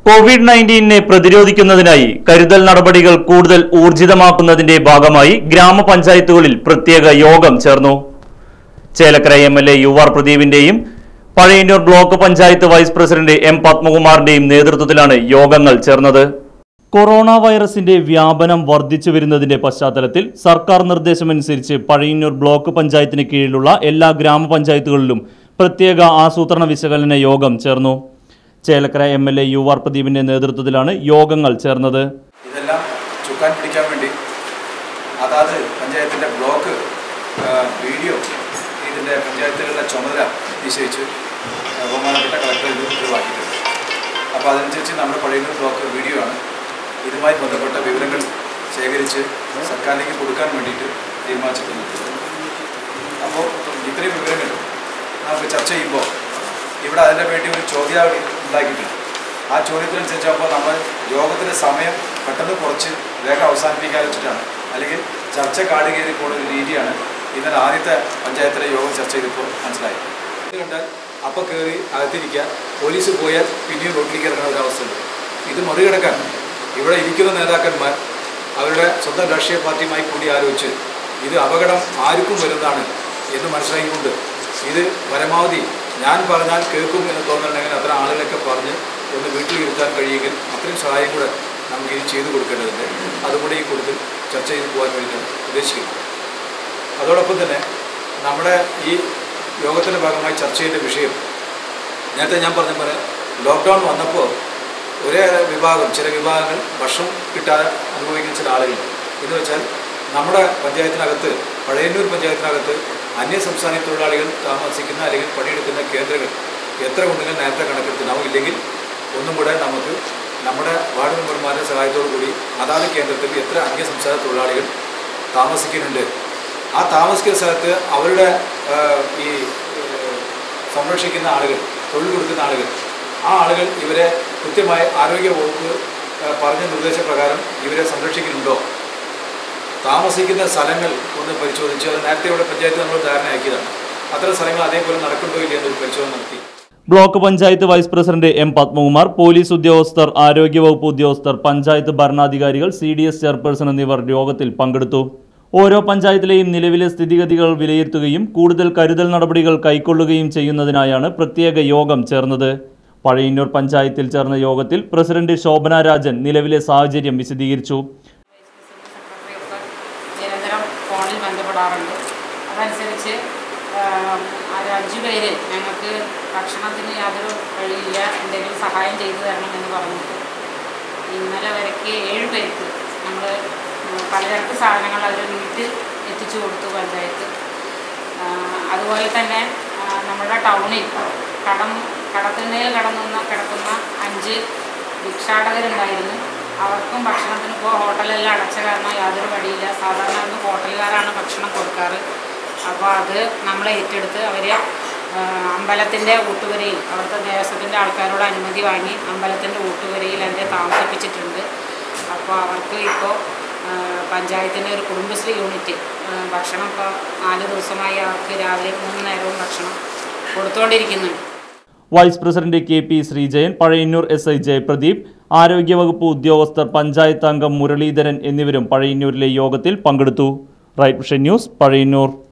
Covid നയൻറ്റീനെ പ്രതിരോധിക്കുന്നതിനായി കരുതൽ നടപടികൾ കൂടുതൽ ഊർജിതമാക്കുന്നതിന്റെ ഭാഗമായി ഗ്രാമപഞ്ചായത്തുകളിൽ പ്രത്യേക യോഗം ചേർന്നു Chelakkara M L A U R പ്രദീപിന്റെയും Pazhayannur block panchayat vice president M പത്മകുമാറിന്റെയും നേതൃത്വത്തിലാണ് യോഗങ്ങൾ ചേർന്നത് കൊറോണ വൈറസിന്റെ വ്യാപനം വർദ്ധിച്ചു വരുന്നതിന്റെ പശ്ചാത്തലത്തിൽ സർക്കാർ നിർദ്ദേശമനുസരിച്ച് പഴയന്നൂർ ബ്ലോക്ക് പഞ്ചായത്തിന് കീഴിലുള്ള എല്ലാ ഗ്രാമപഞ്ചായത്തുകളിലും പ്രത്യേക ആസൂത്രണ വിശകലന യോഗം ചേർന്നു Chelakkara M L A U R പ്രദീപിന്റെ നേതൃത്വത്തിലാണ് യോഗങ്ങൾ ചേർന്നത് ഇതെല്ലാം ചുക്കാൻ പിടിക്കാൻ വേണ്ടി അതാത് പഞ്ചായത്തിൻ്റെ ബ്ലോക്ക് ആ, വീഡിയോ ഇതിൻ്റെ പഞ്ചായത്തുകളുടെ ചുമതല നിശ്ചയിച്ച് ആ, ബഹുമാനപ്പെട്ട കളക്ടർ ഇത് ഒഴിവാക്കിയിട്ടുണ്ട് അപ്പോൾ അതനുസരിച്ച് നമ്മുടെ പഴയൊരു ബ്ലോക്ക് വീഡിയോ ആണ് ഇതുമായി ബന്ധപ്പെട്ട വിവരങ്ങൾ ശേഖരിച്ച് സർക്കാരിലേക്ക് കൊടുക്കാൻ വേണ്ടിയിട്ട് തീരുമാനിച്ചിട്ടുണ്ട് അപ്പോൾ ഇത്രയും വിവരങ്ങൾ നമുക്ക് ചർച്ച ചെയ്യുമ്പോൾ ഇവിടെ അതിന് വേണ്ടി ഒരു ചോദ്യാവലി ഉണ്ടാക്കിയിട്ടുണ്ട് ആ ചോദ്യത്തിനനുസരിച്ചാകുമ്പോൾ നമ്മൾ യോഗത്തിൻ്റെ സമയം പെട്ടെന്ന് കുറച്ച് വേഗം അവസാനിപ്പിക്കാൻ വെച്ചിട്ടാണ് അല്ലെങ്കിൽ ചർച്ച കാട് കയറി പോകുന്ന ഒരു രീതിയാണ് ഇന്നലെ ആദ്യത്തെ പഞ്ചായത്തിലെ യോഗം ചർച്ച ചെയ്തപ്പോൾ മനസ്സിലായി ഇത് കണ്ടാൽ അപ്പം കയറി അകത്തിരിക്കുക പോലീസ് പോയാൽ പിന്നെയും റോഡിലേക്ക് ഇറങ്ങുന്ന ഒരു അവസ്ഥയുണ്ട് ഇത് മറികടക്കാൻ ഇവിടെ ഇരിക്കുന്ന നേതാക്കന്മാർ അവരുടെ സ്വന്തം രാഷ്ട്രീയ പാർട്ടിയുമായി കൂടി ആലോചിച്ച് ഇത് അപകടം ആർക്കും വരുന്നതാണ് എന്ന് മനസ്സിലാക്കിക്കൊണ്ട് ഇത് പരമാവധി ഞാൻ പറഞ്ഞാൽ കേൾക്കും എന്ന് തോന്നുന്നുണ്ടെങ്കിൽ അത്ര ആളുകളൊക്കെ പറഞ്ഞ് ഒന്ന് വീട്ടിലിരുത്താൻ കഴിയുമെങ്കിൽ അത്രയും സഹായം കൂടെ നമുക്ക് ഇത് ചെയ്തു കൊടുക്കേണ്ടതുണ്ട് അതുകൂടെ ഈ കൂടുതൽ ചർച്ച ചെയ്ത് പോകാൻ വേണ്ടിയിട്ടാണ് ഉദ്ദേശിക്കുന്നത് അതോടൊപ്പം തന്നെ നമ്മുടെ ഈ യോഗത്തിൻ്റെ ഭാഗമായി ചർച്ച ചെയ്യേണ്ട വിഷയം നേരത്തെ ഞാൻ പറഞ്ഞ പോലെ ലോക്ക്ഡൗൺ വന്നപ്പോൾ ഒരേ വിഭാഗം ചില വിഭാഗങ്ങൾ ഭക്ഷണം കിട്ടാതെ അനുഭവിക്കുന്ന ചില ആളുകൾ എന്ന് വെച്ചാൽ നമ്മുടെ പഞ്ചായത്തിനകത്ത് പഴയന്നൂർ പഞ്ചായത്തിനകത്ത് അന്യ സംസ്ഥാന തൊഴിലാളികൾ താമസിക്കുന്ന അല്ലെങ്കിൽ പണിയെടുക്കുന്ന കേന്ദ്രങ്ങൾ എത്ര ഉണ്ടെങ്കിൽ നേരത്തെ കണക്കെടുത്തിനാവും ഇല്ലെങ്കിൽ ഒന്നും കൂടെ നമുക്ക് നമ്മുടെ വാർഡ് മെമ്പർമാരുടെ സഹായത്തോടു കൂടി അതാത് കേന്ദ്രത്തിൽ എത്ര അന്യ സംസ്ഥാന തൊഴിലാളികൾ താമസിക്കുന്നുണ്ട് ആ താമസിക്കുന്ന സ്ഥലത്ത് അവരുടെ ആ, ഈ ഏഹ്, സംരക്ഷിക്കുന്ന ആളുകൾ തൊഴിൽ കൊടുക്കുന്ന ആളുകൾ ആ ആളുകൾ ഇവരെ കൃത്യമായി ആരോഗ്യ വകുപ്പ് ആ, പറഞ്ഞ നിർദ്ദേശപ്രകാരം ഇവരെ സംരക്ഷിക്കുന്നുണ്ടോ താമസിക്കുന്ന സ്ഥലങ്ങൾ ഒന്ന് പരിശോധിച്ച് അത് നേരത്തെ ഇവിടെ പഞ്ചായത്ത് നമ്മൾ ധാരണയാക്കിയതാണ് അത്തരം സ്ഥലങ്ങൾ അതേപോലെ നടക്കുന്നുണ്ടോ ഇല്ലയോ എന്നൊരു പരിശോധന നടത്തി block panchayat vice president M Padmakumar police ഉദ്യോഗസ്ഥർ ആരോഗ്യവകുപ്പ് ഉദ്യോഗസ്ഥർ പഞ്ചായത്ത് ഭരണാധികാരികൾ സി ഡി എസ് ചെയർപേഴ്സൺ എന്നിവർ യോഗത്തിൽ പങ്കെടുത്തു ഓരോ പഞ്ചായത്തിലെയും നിലവിലെ സ്ഥിതിഗതികൾ വിലയിരുത്തുകയും കൂടുതൽ കരുതൽ നടപടികൾ കൈക്കൊള്ളുകയും ചെയ്യുന്നതിനായാണ് പ്രത്യേക യോഗം ചേർന്നത് പഴയന്നൂർ പഞ്ചായത്തിൽ ചേർന്ന യോഗത്തിൽ പ്രസിഡന്റ് ശോഭന രാജൻ നിലവിലെ സാഹചര്യം വിശദീകരിച്ചു സെക്രട്ടറിയൊക്കെ നിരന്തരം ഫോണിൽ ബന്ധപ്പെടാറുണ്ട് അതനുസരിച്ച് ആം, ഒരു അഞ്ചു പേര് ഞങ്ങൾക്ക് ഭക്ഷണത്തിന് യാതൊരു വഴിയില്ല എന്തെങ്കിലും സഹായം ചെയ്തു തരണമെന്ന് പറഞ്ഞിട്ട് ഇന്നലെ വരയ്ക്ക് ഏഴ് പേർക്ക് നമ്മൾ പലചരക്ക് സാധനങ്ങൾ അവർ വീട്ടിൽ എത്തിച്ചു കൊടുത്തു പഞ്ചായത്ത് ആ, അതുപോലെ തന്നെ ആ, നമ്മുടെ ടൗണിൽ കടം കടത്തിണ്ണയിൽ കടന്നുന്ന കിടക്കുന്ന അഞ്ച് ഭിക്ഷാടകരുണ്ടായിരുന്നു അവർക്കും ഭക്ഷണത്തിന് ഇപ്പോൾ ഹോട്ടലെല്ലാം അടച്ച കാരണം യാതൊരു വഴിയില്ല സാധാരണ അന്ന് ഹോട്ടലുകാരാണ് ഭക്ഷണം കൊടുക്കാറ് അപ്പോൾ അത് നമ്മൾ ഏറ്റെടുത്ത് അവരെ അമ്പലത്തിൻ്റെ ഊട്ടുവരയിൽ അവിടുത്തെ ദേവസ്വത്തിൻ്റെ ആൾക്കാരോട് അനുമതി വാങ്ങി അമ്പലത്തിൻ്റെ ഊട്ടുവരയിൽ അവരെ താമസിപ്പിച്ചിട്ടുണ്ട് അപ്പോൾ അവർക്ക് ഇപ്പോൾ പഞ്ചായത്തിൻ്റെ ഒരു കുടുംബശ്രീ യൂണിറ്റ് ആ, ഭക്ഷണം ഇപ്പോൾ നാല് ദിവസമായി അവർക്ക് രാവിലെ മൂന്ന് നേരവും ഭക്ഷണം കൊടുത്തുകൊണ്ടിരിക്കുന്നുണ്ട് vice president K P Sreejayan Pazhayannur S I Jayapradeep ആരോഗ്യവകുപ്പ് ഉദ്യോഗസ്ഥർ പഞ്ചായത്ത് അംഗം മുരളീധരൻ എന്നിവരും പഴയന്നൂരിലെ യോഗത്തിൽ പങ്കെടുത്തു റൈറ്റ് വിഷൻ ന്യൂസ് പഴയന്നൂർ